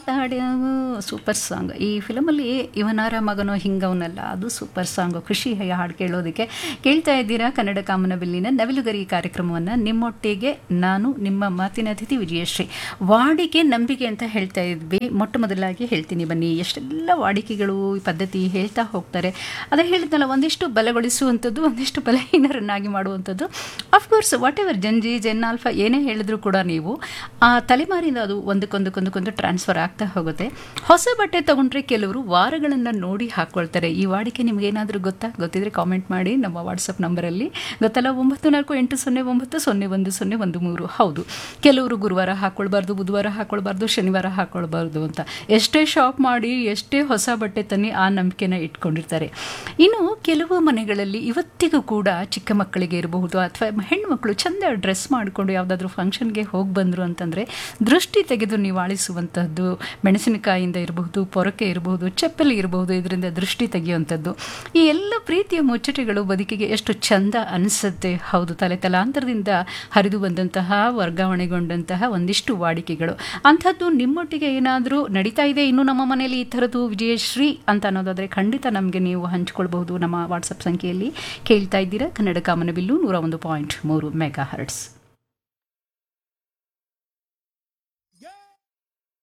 ಮಾತಾಡ್ಯಾವು super song ಈ ಫಿಲಮಲ್ಲಿ ಇವನಾರ ಮಗನೋ ಹಿಂಗವನಲ್ಲ ಅದು super song ಖುಷಿ ಹಾಡು ಕೇಳೋದಕ್ಕೆ ಕೇಳ್ತಾ ಇದ್ದೀರಾ ಕನ್ನಡ ಕಾಮನಬಿಲ್ಲಿನ ನವಿಲುಗರಿ ಕಾರ್ಯಕ್ರಮವನ್ನು ನಿಮ್ಮೊಟ್ಟಿಗೆ ನಾನು ನಿಮ್ಮ ಮಾತಿನ ಅತಿಥಿ ವಿಜಯಶ್ರೀ ವಾಡಿಕೆ ನಂಬಿಕೆ ಅಂತ ಹೇಳ್ತಾ ಇದ್ವಿ ಮೊಟ್ಟ ಮೊದಲಾಗಿ ಹೇಳ್ತೀನಿ ಬನ್ನಿ ಎಷ್ಟೆಲ್ಲ ವಾಡಿಕೆಗಳು ಈ ಪದ್ಧತಿ ಹೇಳ್ತಾ ಹೋಗ್ತಾರೆ ಅದೇ ಹೇಳಿದ್ನಲ್ಲ ಒಂದಿಷ್ಟು ಬಲಗೊಳಿಸುವಂಥದ್ದು ಒಂದಿಷ್ಟು ಬಲಹೀನರನ್ನಾಗಿ ಮಾಡುವಂಥದ್ದು of course whatever Gen Z Gen alpha ಏನೇ ಹೇಳಿದ್ರು ಕೂಡ ನೀವು ಆ ತಲೆಮಾರಿಂದ ಅದು ಒಂದಕ್ಕೊಂದಕ್ಕೊಂದಕ್ಕೊಂದು ಟ್ರಾನ್ಸ್ಫರ್ ಆಗ್ತಾ ಹೋಗುತ್ತೆ ಹೊಸ ಬಟ್ಟೆ ತಗೊಂಡ್ರೆ ಕೆಲವರು ವಾರಗಳನ್ನು ನೋಡಿ ಹಾಕ್ಕೊಳ್ತಾರೆ ಈ ವಾಡಿಕೆ ನಿಮ್ಗೆ ಏನಾದರೂ ಗೊತ್ತಾ ಗೊತ್ತಿದ್ರೆ ಕಾಮೆಂಟ್ ಮಾಡಿ ನಮ್ಮ ವಾಟ್ಸಪ್ ನಂಬರಲ್ಲಿ ಗೊತ್ತಲ್ಲ ಒಂಬತ್ತು ನಾಲ್ಕು ಎಂಟು ಸೊನ್ನೆ ಒಂಬತ್ತು ಸೊನ್ನೆ ಒಂದು ಸೊನ್ನೆ ಒಂದು ಮೂರು ಹೌದು ಕೆಲವರು ಗುರುವಾರ ಹಾಕ್ಕೊಳ್ಬಾರ್ದು ಬುಧವಾರ ಹಾಕ್ಕೊಳ್ಬಾರ್ದು ಶನಿವಾರ ಹಾಕ್ಕೊಳ್ಬಾರ್ದು ಅಂತ ಎಷ್ಟೇ ಶಾಪ್ ಮಾಡಿ ಎಷ್ಟೇ ಹೊಸ ಬಟ್ಟೆ ತನ್ನಿ ಆ ನಂಬಿಕೆನ ಇಟ್ಕೊಂಡಿರ್ತಾರೆ ಇನ್ನು ಕೆಲವು ಮನೆಗಳಲ್ಲಿ ಇವತ್ತಿಗೂ ಕೂಡ ಚಿಕ್ಕ ಮಕ್ಕಳಿಗೆ ಇರಬಹುದು ಅಥವಾ ಹೆಣ್ಮಕ್ಳು ಚಂದ ಡ್ರೆಸ್ ಮಾಡಿಕೊಂಡು ಯಾವುದಾದ್ರೂ ಫಂಕ್ಷನ್ಗೆ ಹೋಗಿ ಬಂದರು ಅಂತಂದರೆ ದೃಷ್ಟಿ ತೆಗೆದು ನಿವಾಳಿಸುವಂಥದ್ದು ಮೆಣಸಿನಕಾಯಿಂದ ಇರಬಹುದು ಪೊರಕೆ ಇರಬಹುದು ಚಪ್ಪಲಿ ಇರಬಹುದು ಇದರಿಂದ ದೃಷ್ಟಿ ತೆಗೆಯುವಂಥದ್ದು ಈ ಎಲ್ಲ ಪ್ರೀತಿಯ ಮುಚ್ಚಟೆಗಳು ಬದುಕಿಗೆ ಎಷ್ಟು ಚಂದ ಅನಿಸುತ್ತೆ ಹೌದು ತಲೆ ತಲಾಂತರದಿಂದ ಹರಿದು ಬಂದಂತಹ ವರ್ಗಾವಣೆಗೊಂಡಂತಹ ಒಂದಿಷ್ಟು ವಾಡಿಕೆಗಳು ಅಂಥದ್ದು ನಿಮ್ಮೊಟ್ಟಿಗೆ ಏನಾದರೂ ನಡೀತಾ ಇದೆ ಇನ್ನು ನಮ್ಮ ಮನೆಯಲ್ಲಿ ಈ ಥರದ್ದು ವಿಜಯಶ್ರೀ ಅಂತ ಅನ್ನೋದಾದರೆ ಖಂಡಿತ ನಮಗೆ ನೀವು ಹಂಚ್ಕೊಳ್ಬಹುದು ನಮ್ಮ ವಾಟ್ಸಪ್ ಸಂಖ್ಯೆಯಲ್ಲಿ ಕೇಳ್ತಾ ಇದ್ದೀರಾ ಕನ್ನಡ ಕಾಮನಬಿಲ್ಲು ನೂರ ಒಂದು ಪಾಯಿಂಟ್ ಮೂರು ಮೆಗಾ ಹರ್ಟ್ಸ್